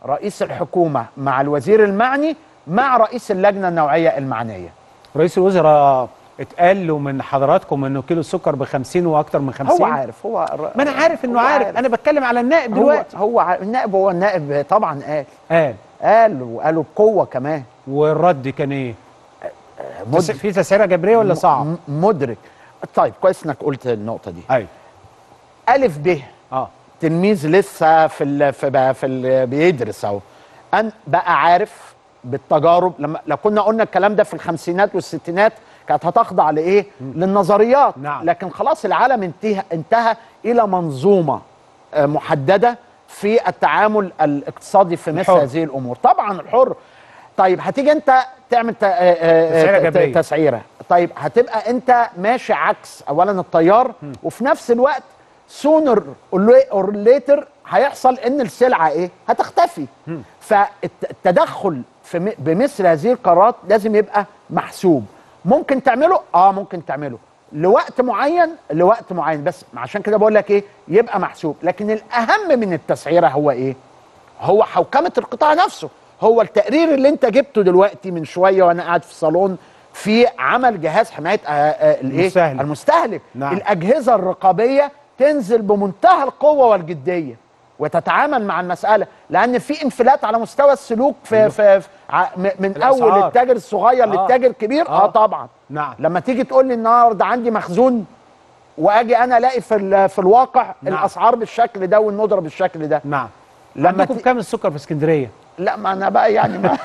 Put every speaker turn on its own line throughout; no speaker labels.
رئيس الحكومه مع الوزير المعني مع رئيس اللجنه النوعيه المعنيه
رئيس الوزراء اتقال له من حضراتكم انه كيلو السكر ب 50 واكتر من 50
هو عارف هو
ما انا عارف انه
هو
عارف. انا بتكلم على النائب
هو
دلوقتي
هو ع- النائب هو النائب طبعا قال
قال
قال وقالوا بقوه كمان
والرد كان ايه؟
مد-
تس- في تسعيره جبريه ولا صعب؟
م- مدرك طيب كويس انك قلت النقطه دي
ايوه
الف ب
اه
تلميذ لسه في ال في بقى في ال بيدرس اهو ان بقى عارف بالتجارب لما لو كنا قلنا الكلام ده في الخمسينات والستينات كانت هتخضع لايه؟ للنظريات
نعم.
لكن خلاص العالم انتهى انتهى الى منظومه آه، محدده في التعامل الاقتصادي في مثل
الحر.
هذه الامور طبعا الحر طيب هتيجي انت تعمل ت- آه، آه،
تسعيرة
ت-
جبرية.
تسعيره طيب هتبقى انت ماشي عكس اولا التيار وفي نفس الوقت سونر اور ليتر هيحصل ان السلعه ايه هتختفي فالتدخل في م- بمثل هذه القرارات لازم يبقى محسوب ممكن تعمله اه ممكن تعمله لوقت معين لوقت معين بس عشان كده بقول لك ايه يبقى محسوب لكن الاهم من التسعيره هو ايه هو حوكمه القطاع نفسه هو التقرير اللي انت جبته دلوقتي من شويه وانا قاعد في الصالون في عمل جهاز حمايه آه، آه، الايه
المستهلك.
المستهلك
نعم.
الاجهزه الرقابيه تنزل بمنتهى القوه والجديه وتتعامل مع المساله لان في انفلات على مستوى السلوك في, في, في ع- م- من اول
الأسعار.
التاجر الصغير
آه.
للتاجر الكبير اه,
آه.
طبعا
نعم
لما تيجي تقول لي النهارده عندي مخزون واجي انا الاقي في ال- في الواقع
نعم.
الاسعار بالشكل ده والندره بالشكل ده
نعم
لما
عندكم
ت-
كام السكر في اسكندريه؟
لا ما انا بقى يعني ما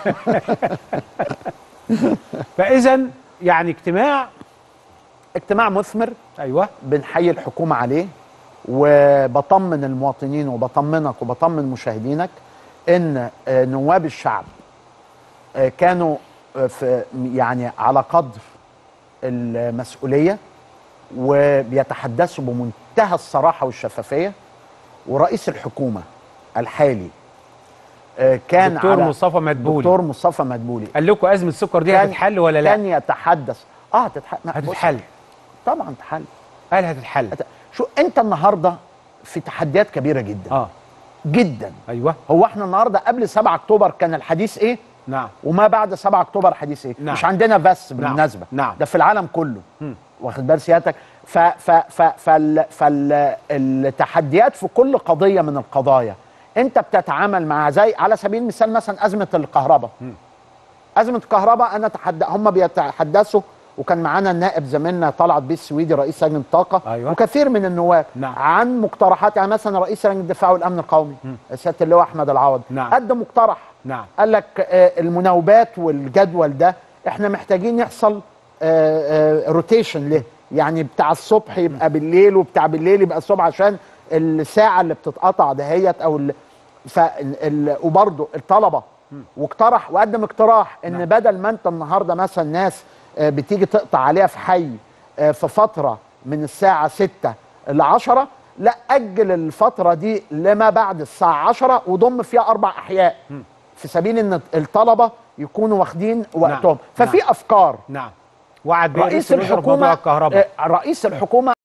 فاذا يعني اجتماع
اجتماع مثمر
ايوه
بنحيي الحكومه عليه وبطمن المواطنين وبطمنك وبطمن مشاهدينك ان آه، نواب الشعب آه، كانوا آه، في يعني على قدر المسؤوليه وبيتحدثوا بمنتهى الصراحه والشفافيه ورئيس الحكومه الحالي آه، كان
دكتور
على
مصطفى مدبولي
دكتور مصطفى مدبولي
قال لكم ازمه السكر دي
كان-
هتتحل ولا لا؟
كان يتحدث اه هتتحل بص،
هتتحل
طبعا تحل
قال هتتحل
شو انت النهارده في تحديات كبيره جدا
اه
جدا
ايوه
هو احنا النهارده قبل 7 اكتوبر كان الحديث ايه
نعم
وما بعد 7 اكتوبر حديث ايه
نعم.
مش عندنا بس
نعم.
بالمناسبه
نعم.
ده في العالم كله
مم.
واخد بال سيادتك ف ف ف فال فالتحديات في كل قضيه من القضايا انت بتتعامل مع زي على سبيل المثال مثلا ازمه الكهرباء ازمه الكهرباء انا تحد... هم بيتحدثوا وكان معانا النائب زميلنا طلعت بيه السويدي رئيس لجنه الطاقه
أيوة.
وكثير من النواب
نعم.
عن مقترحات يعني مثلا رئيس لجنه الدفاع والامن القومي سياده اللواء احمد العوض
نعم.
قدم مقترح
نعم
قال لك آه، المناوبات والجدول ده احنا محتاجين يحصل روتيشن له يعني بتاع الصبح يبقى بالليل وبتاع بالليل يبقى الصبح عشان الساعه اللي بتتقطع دهيت او ال... ف... ال... وبرضه الطلبه واقترح وقدم اقتراح ان
نعم.
بدل ما انت النهارده مثلا ناس آه، بتيجي تقطع عليها في حي آه، في فتره من الساعه 6 ل 10 لا اجل الفتره دي لما بعد الساعه 10 وضم فيها اربع احياء في سبيل ان الطلبه يكونوا واخدين وقتهم ففي
نعم.
افكار
نعم وعد بيه
رئيس
الوزراء بموضوع
الحكومه
الكهرباء
آه، رئيس الحكومه